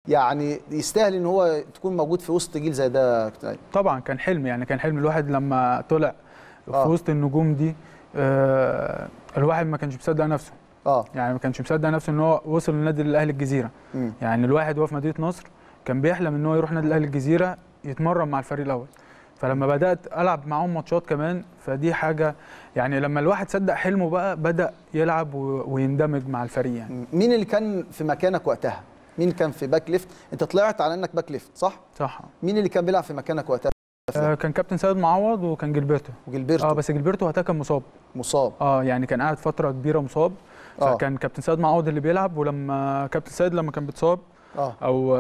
يعني يستاهل ان هو تكون موجود في وسط جيل زي ده يا كابتن أيمن. طبعا كان حلم يعني كان حلم الواحد لما طلع في آه. وسط النجوم دي آه الواحد ما كانش مصدق نفسه اه يعني ما كانش مصدق نفسه ان هو وصل لنادي الاهلي الجزيره مم. يعني الواحد وهو في مدينه نصر كان بيحلم ان هو يروح نادي الاهلي الجزيره يتمرن مع الفريق الاول فلما بدات العب معاهم ماتشات كمان فدي حاجه يعني لما الواحد صدق حلمه بقى بدا يلعب و- ويندمج مع الفريق يعني مين اللي كان في مكانك وقتها مين كان في باك ليفت انت طلعت على انك باك ليفت صح صح مين اللي كان بيلعب في مكانك وقتها آه كان كابتن سيد معوض وكان جilberto وجilberto اه بس جilberto وقتها كان مصاب مصاب اه يعني كان قاعد فتره كبيره مصاب آه. فكان كابتن سيد معوض اللي بيلعب ولما كابتن سيد لما كان بيتصاب اه او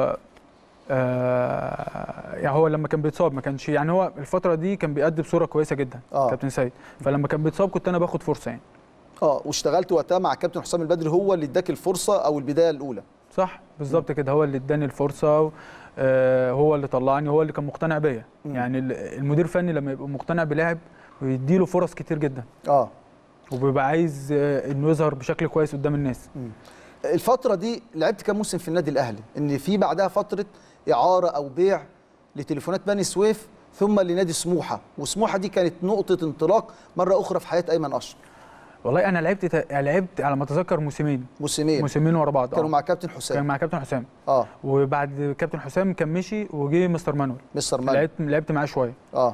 آه يعني هو لما كان بيتصاب ما كانش يعني هو الفتره دي كان بيأدي بصوره كويسه جدا آه. كابتن سيد فلما كان بيتصاب كنت انا باخد فرصه يعني اه واشتغلت وقتها مع كابتن حسام البدري هو اللي اداك الفرصه او البدايه الاولى صح بالظبط كده هو اللي اداني الفرصه و- آه هو اللي طلعني هو اللي كان مقتنع بيا مم. يعني ال- المدير الفني لما يبقى مقتنع بلاعب ويديله فرص كتير جدا اه وبيبقى عايز آه انه يظهر بشكل كويس قدام الناس الفتره دي لعبت كام موسم في النادي الاهلي ان في بعدها فتره اعاره او بيع لتليفونات بني سويف ثم لنادي سموحه وسموحه دي كانت نقطه انطلاق مره اخرى في حياه ايمن اشرف والله انا لعبت تا- لعبت على ما اتذكر موسمين موسمين موسمين ورا بعض كانوا آه. مع كابتن كان حسام مع كابتن حسام اه وبعد كابتن حسام كان مشي وجه مستر مانويل مستر مان لعبت لعبت معاه شويه اه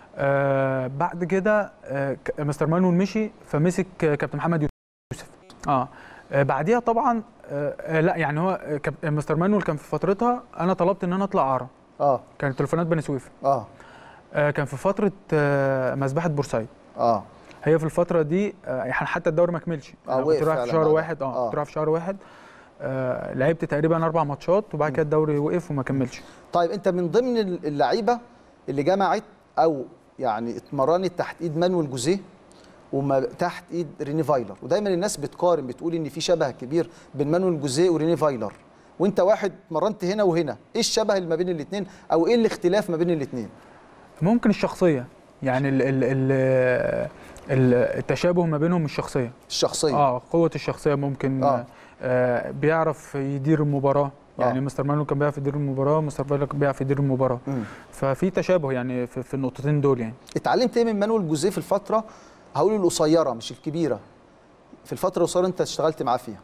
آه بعد كده آه ك- مستر مانويل مشي فمسك آه، كابتن محمد يوسف اه, آه بعديها طبعا آه آه، لا يعني هو آه، كاب- مستر مانويل كان في فترتها انا طلبت ان انا اطلع اعاره اه كانت تليفونات بني سويف اه آه كان في فتره آه مذبحه بورسعيد اه هي في الفتره دي آه يعني حتى الدوري ما كملش آه، أنا وقف كنت رايح فعلاً في شهر بعدها. واحد اه, آه. كنت رايح في شهر واحد آه لعبت تقريبا اربع ماتشات وبعد كده الدوري وقف وما كملش طيب انت من ضمن اللعيبه اللي جمعت او يعني اتمرنت تحت ايد مانويل جوزيه وما تحت ايد ريني فايلر ودايما الناس بتقارن بتقول ان في شبه كبير بين مانويل جوزيه وريني فايلر وانت واحد اتمرنت هنا وهنا ايه الشبه اللي ما بين الاثنين او ايه الاختلاف ما بين الاثنين ممكن الشخصيه يعني ال ال ال ال التشابه ما بينهم الشخصيه الشخصيه اه قوه الشخصيه ممكن آه. آه. آه بيعرف يدير المباراه يعني آه. مستر مانو كان بيعرف يدير المباراه مستر فايلر كان بيعرف يدير المباراه مم. ففي تشابه يعني في, في النقطتين دول يعني اتعلمت ايه من مانويل جوزيه في الفتره هقول القصيره مش الكبيره في الفتره القصيره انت اشتغلت معاه فيها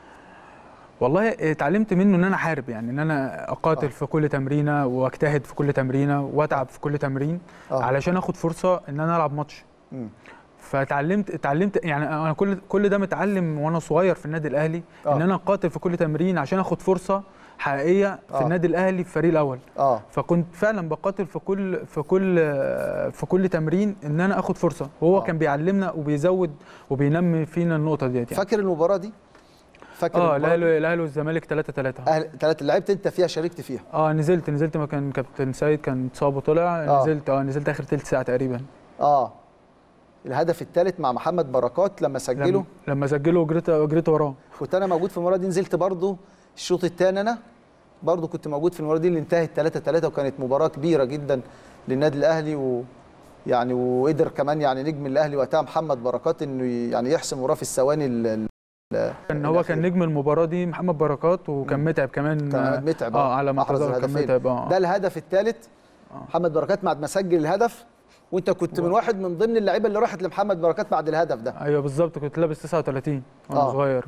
والله اتعلمت منه ان انا احارب يعني ان انا اقاتل آه. آه. في كل تمرينه واجتهد في كل تمرينه واتعب في كل تمرين آه. آه. علشان اخد فرصه ان انا العب ماتش مم. فتعلمت اتعلمت يعني انا كل كل ده متعلم وانا صغير في النادي الاهلي آه. ان انا اقاتل في كل تمرين عشان اخد فرصه حقيقيه في آه. النادي الاهلي في الفريق الاول اه فكنت فعلا بقاتل في كل في كل في كل تمرين ان انا اخد فرصه وهو آه. آه. كان بيعلمنا وبيزود وبينمي فينا النقطه ديت يعني فاكر المباراه دي فاكر اه المباراة دي؟ الاهلي الاهلي والزمالك 3 3 اهل ثلاثه لعبت انت فيها شاركت فيها اه نزلت نزلت مكان كابتن سيد كان اتصاب وطلع آه. آه. نزلت اه نزلت اخر ثلث ساعه تقريبا اه الهدف الثالث مع محمد بركات لما سجله لما, لما سجله وجريت جريت وراه كنت انا موجود في المباراه دي نزلت برضو الشوط الثاني انا برضو كنت موجود في المباراه دي اللي انتهت 3 3 وكانت مباراه كبيره جدا للنادي الاهلي و يعني وقدر كمان يعني نجم الاهلي وقتها محمد بركات انه ي- يعني يحسم وراه في الثواني ال- ال- كان هو كان الأخيرة. نجم المباراه دي محمد بركات وكان متعب كمان كان متعب اه على ما أحرز اتذكر كان الهدفين. متعب اه ده الهدف الثالث آه. محمد بركات بعد ما سجل الهدف وانت كنت من واحد من ضمن اللعيبه اللي راحت لمحمد بركات بعد الهدف ده ايوه بالظبط كنت لابس 39 وانا آه. آه. صغير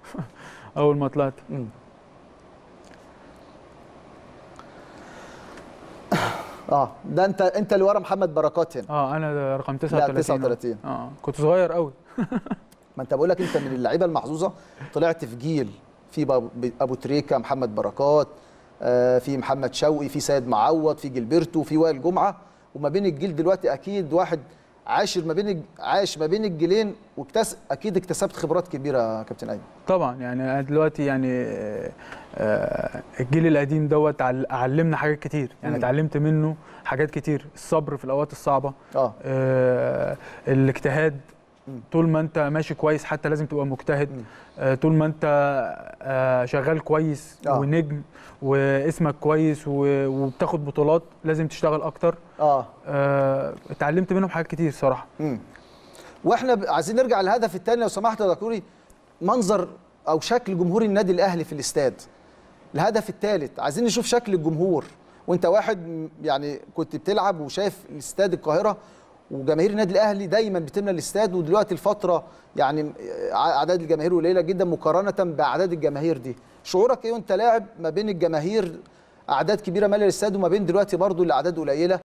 اول ما طلعت مم. اه ده انت انت اللي ورا محمد بركات هنا اه انا رقم 39 لا 39 اه كنت صغير قوي ما انت بقول لك انت من اللعيبه المحظوظه طلعت في جيل في باب- ابو تريكه محمد بركات آه، في محمد شوقي في سيد معوض في جilberto في وائل جمعه وما بين الجيل دلوقتي اكيد واحد عاشر ما بين الج- عاش ما بين الجيلين واكتسب اكيد اكتسبت خبرات كبيره يا كابتن ايمن طبعا يعني أنا دلوقتي يعني آه، آه، الجيل القديم دوت عل- علمنا حاجات كتير يعني مم. اتعلمت منه حاجات كتير الصبر في الاوقات الصعبه اه آه، الاجتهاد مم. طول ما انت ماشي كويس حتى لازم تبقى مجتهد مم. آه، طول ما انت آه، شغال كويس آه. ونجم واسمك كويس و- وبتاخد بطولات لازم تشتغل اكتر اه آه، اتعلمت منهم حاجات كتير صراحه مم. واحنا ب- عايزين نرجع للهدف الثاني لو سمحت يا دكتوري منظر او شكل جمهور النادي الاهلي في الاستاد الهدف الثالث عايزين نشوف شكل الجمهور وانت واحد م- يعني كنت بتلعب وشايف استاد القاهره وجماهير النادي الاهلي دايما بتملى الاستاد ودلوقتي الفتره يعني ع- اعداد الجماهير قليله جدا مقارنه باعداد الجماهير دي شعورك ايه وانت لاعب ما بين الجماهير اعداد كبيره ماليه الاستاد وما بين دلوقتي برضو الاعداد قليله